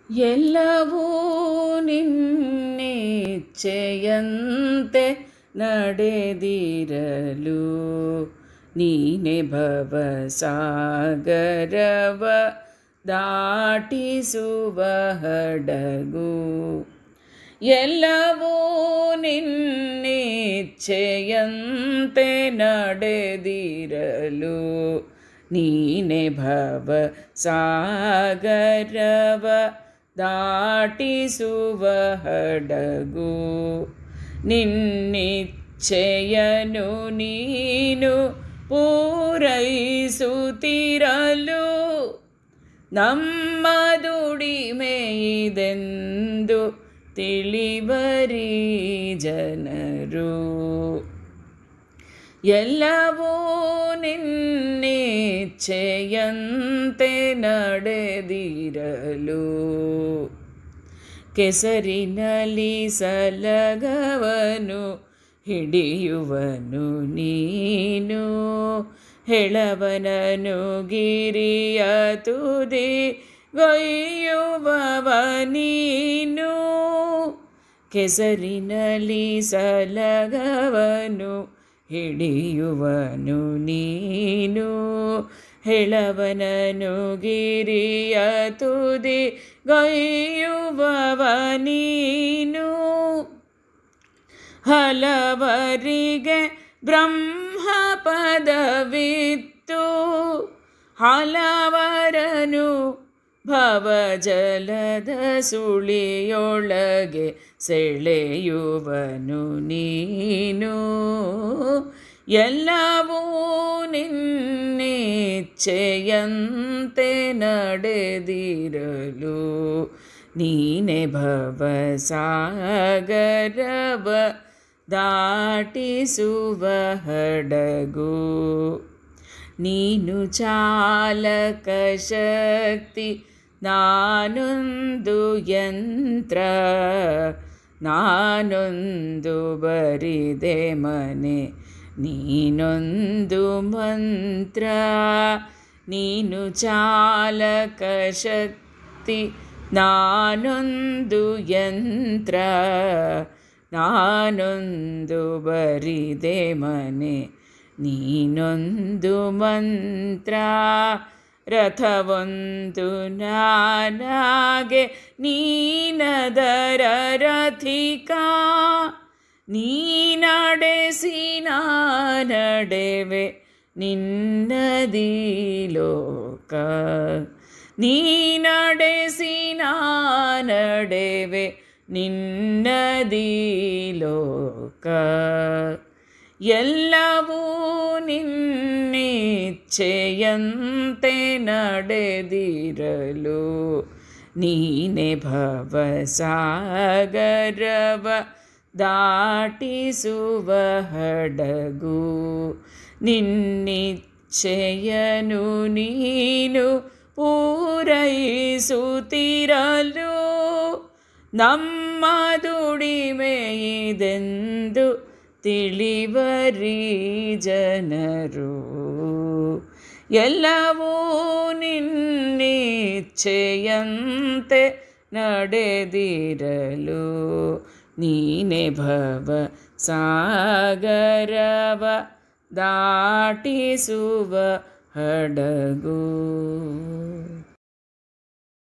ಎಲ್ಲವೂ ನಿನ್ನಿಚ್ಛೆಯಂತೆ ನಡೆದಿರಲು ನೀನೆ ಭವಸಾಗರವ ದಾಟಿಸುವ ಹಡಗು ಎಲ್ಲವೂ ನಿನ್ನಿಚ್ಛೆಯಂತೆ ನಡೆದಿರಲು ನೀನೆ ಭವ ಸಾಗರವ ದಾಟಿಸುವ ಹಡಗು ನಿನ್ನಿಚ್ಛೆಯನು ನೀನು ಪೂರೈಸುತ್ತಿರಲು ನಮ್ಮ ದುಡಿಮೆಯಿದೆಂದು ತಿಳಿಬರಿ ಜನರು ಎಲ್ಲವೂ ನಿನ್ನಿಚ್ಛೆಯಂತೆ ನಡೆದಿರಲು ಕೆಸರಿನಲ್ಲಿ ಸಲಗವನು ಹಿಡಿಯುವನು ನೀನು ಹೆಳವನನು ಗಿರಿಯ ತುದಿ ಗೈಯುವವ ನೀನು ಕೆಸರಿನಲ್ಲಿ ಸಲಗವನು ಹಿಡಿಯುವನು ನೀನು ಹೆಳವನನು ಗಿರಿಯ ತುದಿ ಗೈಯುವವ ನೀನು ಹಲವರಿಗೆ ಬ್ರಹ್ಮ ಪದವಿತ್ತು ಹಲವರನು ಭವಜಲದ ಸುಳಿಯೊಳಗೆ ಸೆಳೆಯುವನು ನೀನು ಎಲ್ಲವೂ ನಿನ್ನಿಚ್ಛೆಯಂತೆ ನಡೆದಿರಲು ನೀನೆ ಭವಸಾಗರವ ದಾಟಿಸುವ ಹಡಗು ನೀನು ಚಾಲಕ ಶಕ್ತಿ ನಾನೊಂದು ಯಂತ್ರ ನಾನೊಂದು ಬರಿದೆ ಮನೆ ನೀನೊಂದು ಮಂತ್ರ ನೀನು ಚಾಲಕ ಶಕ್ತಿ ನಾನೊಂದು ಯಂತ್ರ ನಾನೊಂದು ಬರಿದೆ ಮನೆ ನೀನೊಂದು ಮಂತ್ರ ರಥವೊಂದು ನಾನಾಗೆ ನೀನದರ ರಥಿಕ ನೀನಡೆಸಿ ನಡೆವೆ ನಿನ್ನದಿ ಲೋಕ ನೀನಡೆಸಿ ನಡೆವೆ ನಿನ್ನದಿ ಲೋಕ ಎಲ್ಲವೂ ನಿನ್ನಿಚ್ಛೆಯಂತೆ ನಡೆದಿರಲು ನೀನೆ ಭವಸಾಗರವ ದಾಟಿಸುವ ಹಡಗು ನಿನ್ನಿಚ್ಛೆಯನು ನೀನು ಪೂರೈಸುತ್ತಿರಲು ನಮ್ಮ ದುಡಿಮೆಯಿದೆಂದು ತಿಳಿವರಿ ಜನರು ಎಲ್ಲವೂ ನಿನ್ನಿಚ್ಛೆಯಂತೆ ನಡೆದಿರಲು ನೀನೆ ಭವ ಸಾಗರವ ದಾಟಿಸುವ ಹಡಗು